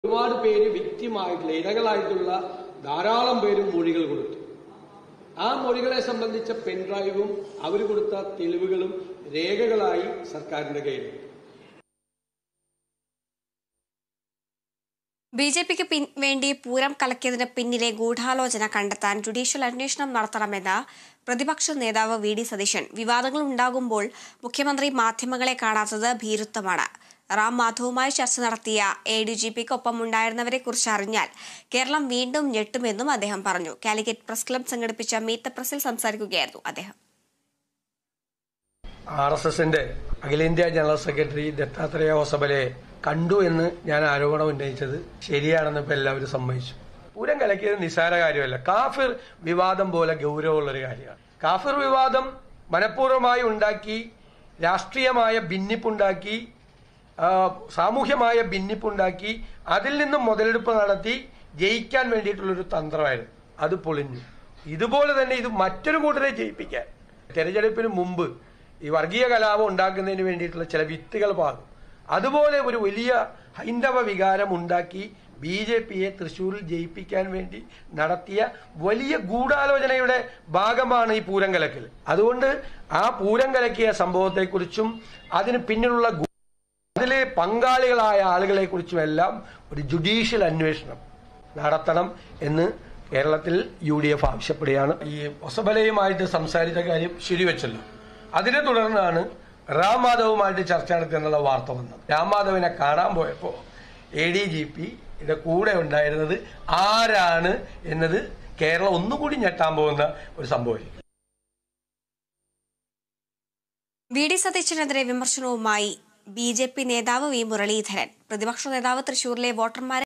ഒരുപാട് പേര് വിക്റ്റിമായിട്ടുള്ള ഇരകളായിട്ടുള്ള ധാരാളം പേരും മൊഴികൾ കൊടുത്തു ആ മൊഴികളെ സംബന്ധിച്ച പെൻഡ്രൈവും അവർ കൊടുത്ത തെളിവുകളും രേഖകളായി സർക്കാരിന്റെ കയ്യിലുണ്ട് ബി ജെ പിക്ക് വേണ്ടി പൂരം കലക്കിയതിന് പിന്നിലെ ഗൂഢാലോചന കണ്ടെത്താൻ ജുഡീഷ്യൽ അന്വേഷണം നടത്തണമെന്ന് പ്രതിപക്ഷ നേതാവ് വി ഡി സതീശൻ വിവാദങ്ങൾ ഉണ്ടാകുമ്പോൾ മുഖ്യമന്ത്രി മാധ്യമങ്ങളെ കാണാത്തത് ഭീരുത്വമാണ് റാം മാധവുമായി ചർച്ച നടത്തിയ എ ഡി ജി പിക്കൊപ്പം ഉണ്ടായിരുന്നവരെ കുറിച്ച് അറിഞ്ഞാൽ കേരളം വീണ്ടും ഞെട്ടുമെന്നും അദ്ദേഹം പറഞ്ഞു കാലിക്കറ്റ് പ്രസ് ക്ലബ് സംഘടിപ്പിച്ച മീറ്റ് ദ പ്രസിൽ സംസാരിക്കുകയായിരുന്നു അദ്ദേഹം ആർ എസ് എസിന്റെ അഖിലേന്ത്യാ ജനറൽ സെക്രട്ടറി ദത്താത്രേയ ഹോസബലയെ കണ്ടു എന്ന് ഞാൻ ആരോപണം ഉന്നയിച്ചത് ശരിയാണെന്ന് ഇപ്പൊ എല്ലാവരും സമ്മതിച്ചു പൂരം കലക്കിയത് നിസ്സാര കാര്യമല്ല കാഫിർ വിവാദം പോലെ ഗൗരവമുള്ളൊരു കാര്യമാണ് കാഫിർ വിവാദം മനഃപൂർവ്വമായി ഉണ്ടാക്കി രാഷ്ട്രീയമായ ഭിന്നിപ്പുണ്ടാക്കി ആ, സാമൂഹ്യമായ ഭിന്നിപ്പുണ്ടാക്കി അതിൽ നിന്നും മുതലെടുപ്പ് നടത്തി ജയിക്കാൻ വേണ്ടിയിട്ടുള്ളൊരു തന്ത്രമായിരുന്നു അത് പൊളിഞ്ഞു ഇതുപോലെ തന്നെ ഇത് മറ്റൊരു കൂട്ടരെ ജയിപ്പിക്കാൻ തെരഞ്ഞെടുപ്പിന് മുമ്പ് ഈ വർഗീയ കലാപം ഉണ്ടാക്കുന്നതിന് വേണ്ടിയിട്ടുള്ള ചില വിത്തുകൾ പാകും അതുപോലെ ഒരു വലിയ ഹൈന്ദവ വികാരം ഉണ്ടാക്കി ബി ജെ പിയെ തൃശ്ശൂരിൽ ജയിപ്പിക്കാൻ വേണ്ടി നടത്തിയ വലിയ ഗൂഢാലോചനയുടെ ഭാഗമാണ് ഈ പൂരം കലക്കൽ അതുകൊണ്ട് ആ പൂരം കലക്കിയ സംഭവത്തെക്കുറിച്ചും അതിന് പിന്നിലുള്ള ഗൂ- അതിലെ പങ്കാളികളായ ആളുകളെ കുറിച്ചുമെല്ലാം ഒരു ജുഡീഷ്യൽ അന്വേഷണം നടത്തണം എന്ന് കേരളത്തിൽ യു ഡി എഫ് ആവശ്യപ്പെടുകയാണ് ഈ ഒസബലയുമായിട്ട് സംസാരിച്ച കാര്യം ശരിവെച്ചല്ലോ അതിനെ തുടർന്നാണ് റാം മാധവുമായിട്ട് ചർച്ച നടത്തി എന്നുള്ള വാർത്ത വന്നത് രാം മാധവിനെ കാണാൻ പോയപ്പോൾ എ ഡി ജി പി യുടെ കൂടെ ഉണ്ടായിരുന്നത് ആരാണ് എന്നത് കേരളം ഒന്നുകൂടി ഞെട്ടാൻ പോകുന്ന ഒരു സംഭവമായിരിക്കും വി ഡി സതീശനെതിരെ വിമർശനവുമായി ബി ജെ പി നേതാവ് വി മുരളീധരൻ പ്രതിപക്ഷ നേതാവ് തൃശൂരിലെ വോട്ടർമാരെ